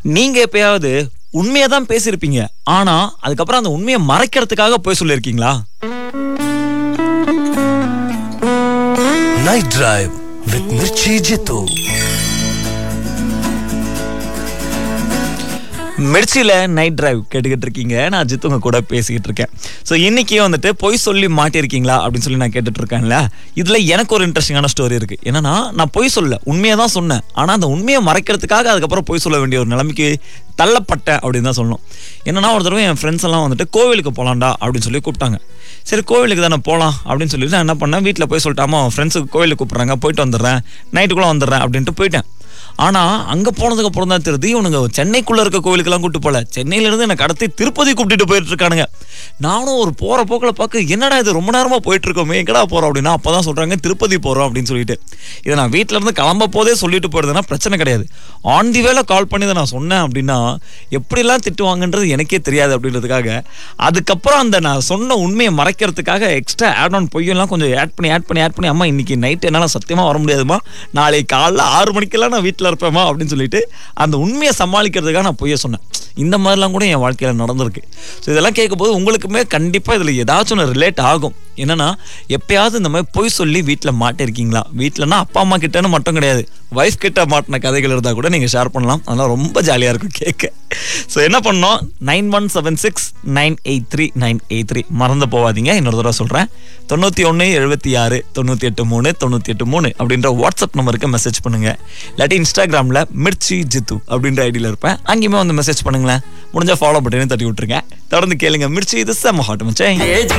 நீங்க எப்பயாவது உண்மையை தான் பேசியிருப்பீங்க ஆனா அதுக்கப்புறம் அந்த உண்மையை மறைக்கிறதுக்காக போய் சொல்லியிருக்கீங்களா Night Drive with Mirchi Jitu. மிர்ச்சியில நைட் டிரைவ் கேட்டுக்கிட்டு இருக்கீங்க நான் அஜித் உங்க கூட பேசிக்கிட்டு இருக்கேன் ஸோ இன்னைக்கு வந்துட்டு பொய் சொல்லி மாட்டிருக்கீங்களா அப்படின்னு சொல்லி நான் கேட்டுட்டு இருக்கேன்ல இதுல எனக்கு ஒரு இன்ட்ரெஸ்டிங்கான ஸ்டோரி இருக்கு என்னன்னா நான் பொய் சொல்ல உண்மையை தான் சொன்னேன் ஆனா அந்த உண்மையை மறைக்கிறதுக்காக அதுக்கப்புறம் பொய் சொல்ல வேண்டிய ஒரு நிலைமைக்கு தள்ளப்பட்டேன் அப்படின்னு தான் சொல்லணும் என்னன்னா ஒரு தடவை என் ஃப்ரெண்ட்ஸ் எல்லாம் வந்துட்டு கோவிலுக்கு போலாம்டா அப்படின்னு சொல்லி கூப்பிட்டாங்க சரி கோவிலுக்கு தானே போகலாம் அப்படின்னு சொல்லிட்டு நான் என்ன பண்ணேன் வீட்டில் போய் சொல்லிட்டாமா ஃப்ரெண்ட்ஸுக்கு கோவிலுக்கு கூப்பிட்றாங்க போயிட்டு வந்துடுறேன் நைட்டுக்குள்ளே வந்துடுறேன் அப்படின்ட்டு போயிட்டேன் ஆனா அங்க போனதுக்கு அப்புறம் தான் தெரியுது இவனுங்க சென்னைக்குள்ள இருக்க கோவிலுக்கெல்லாம் கூட்டு போல சென்னையில இருந்து எனக்கு கடத்தி திருப்பதி கூப்பிட்டுட்டு போயிட்டு இருக்கானுங்க நானும் ஒரு போற போக்குல பார்க்க என்னடா இது ரொம்ப நேரமா போயிட்டு இருக்கோமே எங்கடா போறோம் அப்படின்னா அப்பதான் சொல்றாங்க திருப்பதி போறோம் அப்படின்னு சொல்லிட்டு இதை நான் வீட்ல இருந்து கிளம்ப போதே சொல்லிட்டு போறதுன்னா பிரச்சனை கிடையாது ஆன் தி வேலை கால் பண்ணி இதை நான் சொன்னேன் அப்படின்னா எப்படிலாம் திட்டுவாங்கன்றது எனக்கே தெரியாது அப்படின்றதுக்காக அதுக்கப்புறம் அந்த நான் சொன்ன உண்மையை மறைக்கிறதுக்காக எக்ஸ்ட்ரா ஆட் ஆன் பொய்யெல்லாம் கொஞ்சம் ஆட் பண்ணி ஆட் பண்ணி ஆட் பண்ணி அம்மா இன்னைக்கு நைட் என்னால் சத்தியமாக வர முடியாதுமா நாளைக்கு காலைல ஆறு மணிக்கெல்லாம் நான் வீட்டில் இருப்பேம்மா அப்படின்னு சொல்லிட்டு அந்த உண்மையை சமாளிக்கிறதுக்காக நான் பொய்ய சொன்னேன் இந்த மாதிரிலாம் கூட என் வாழ்க்கையில் நடந்திருக்கு ஸோ இதெல்லாம் கேட்கும்போது உங்களுக்குமே கண்டிப்பாக இதில் ஏதாச்சும் ஒன்று ரிலேட் ஆகும் என்னன்னா எப்பயாவது இந்த மாதிரி பொய் சொல்லி வீட்டில் மாட்டிருக்கீங்களா வீட்டிலனா அப்பா அம்மா கிட்டன்னு மட்டும் கிடையாது வைஃப் கிட்ட மாட்டின கதைகள் இருந்தால் கூட நீங்கள் ஷேர் பண்ணலாம் அதெல்லாம் ரொம்ப ஜாலியாக இருக்கும் கேட்க ஸோ என்ன பண்ணோம் nine one seven six nine eight three nine eight three மறந்து போகாதீங்க இன்னொரு தடவை சொல்கிறேன் தொண்ணூற்றி ஒன்று எழுபத்தி ஆறு தொண்ணூற்றி எட்டு மூணு தொண்ணூற்றி எட்டு மூணு அப்படின்ற வாட்ஸ்அப் நம்பருக்கு மெசேஜ் பண்ணுங்க இல்லாட்டி இன்ஸ்டாகிராமில் மிர்ச்சி ஜித்து அப்படின்ற ஐடியில் இருப்பேன் அங்கேயுமே வந்து மெசேஜ் பண்ணுங்களேன் முடிஞ்சா ஃபாலோ பட்டனையும் தட்டி விட்டுருங்க தொடர்ந்து கேளுங்க மிர்ச்சி இது செம்ம ஹாட் மச்சே